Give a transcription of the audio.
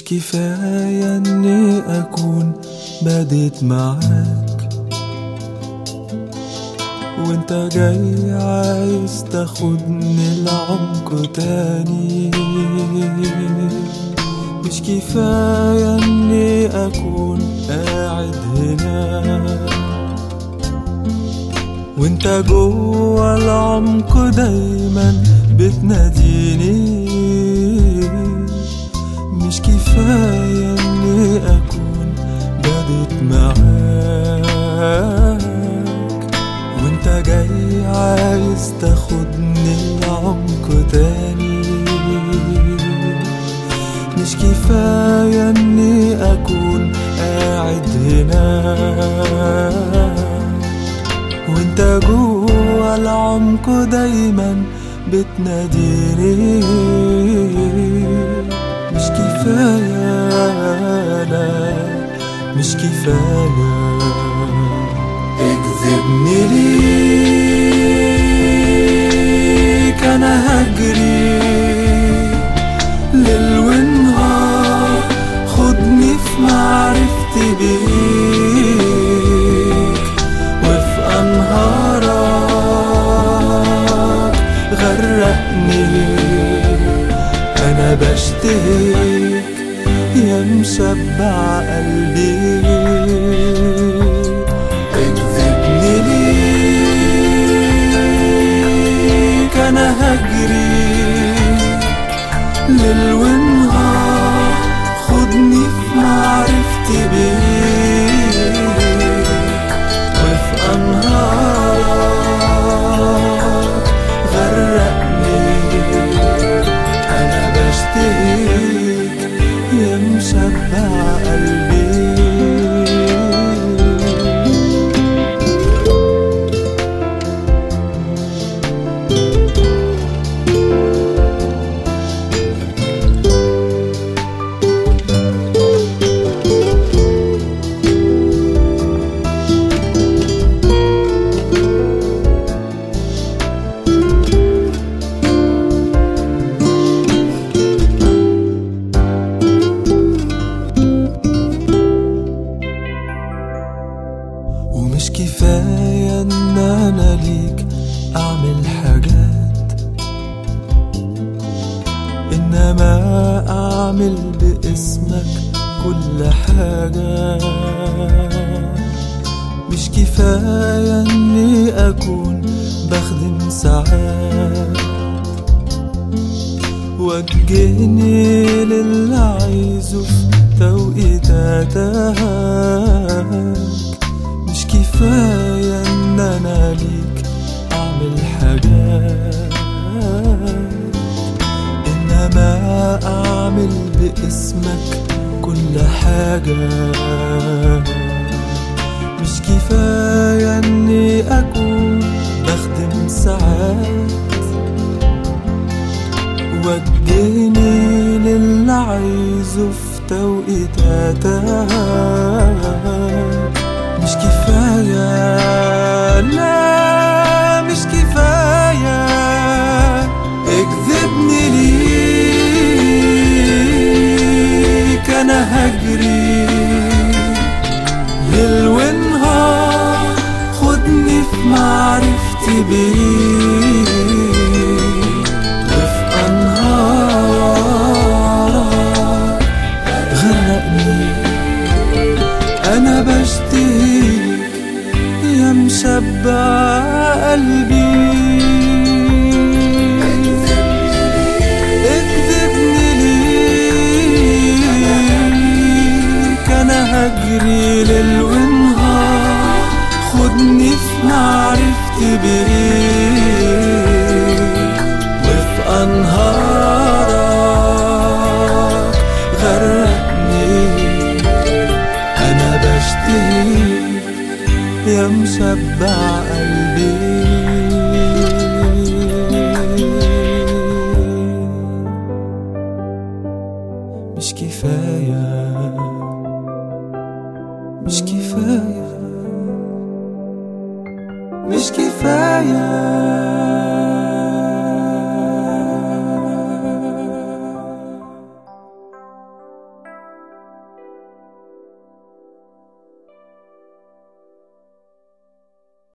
كفاية اني اكون بديت معاك وانت جاي عايز تاخدني لعمق تاني مش كفاية اني اكون قاعد هنا وانت جوه العمق دايما بتناديني مش كفاية اني اكون بديت معاك وانت جاي عايز تاخدني لعمق تاني مش كفاية اني اكون قاعد هنا وانت جوه العمق دايما بتناديني مش كفاية لا مش كفاية اكذبني ليك انا هجري ليل ونهار خدني في معرفتي بيك وفي انهارك غرقني انا بشتهيك يا مشبع قلبي اكذبني ليك انا هجري ليل ونهار خدني في معرفتي بيك وفي انهارك غرقني انا بشتهيك يا مشبع قلبي ومش كفاية ان انا ليك اعمل حاجات انما اعمل باسمك كل حاجة مش كفاية اني اكون بخدم ساعات وجهني للي عايزه في توقيتاتك مش كفاية ان انا ليك اعمل حاجات انما اعمل باسمك كل حاجة مش كفاية اني اكون بخدم ساعات وجهني للي عايزه في توقيتاتك مش كفاية لا مش كفاية اكذبني ليك انا هجري ليل ونهار خدني في معرفتي بيك وفي انهارك غرقني انا بشتهيك يا مشبع قلبي اكذبني ليك انا هجري ليل ونهار خدني في معرفتي بيك وفي انهارك غرقني انا بشتهيك يا مشبع قلبي مش كفاية مش كفاية مش كفاية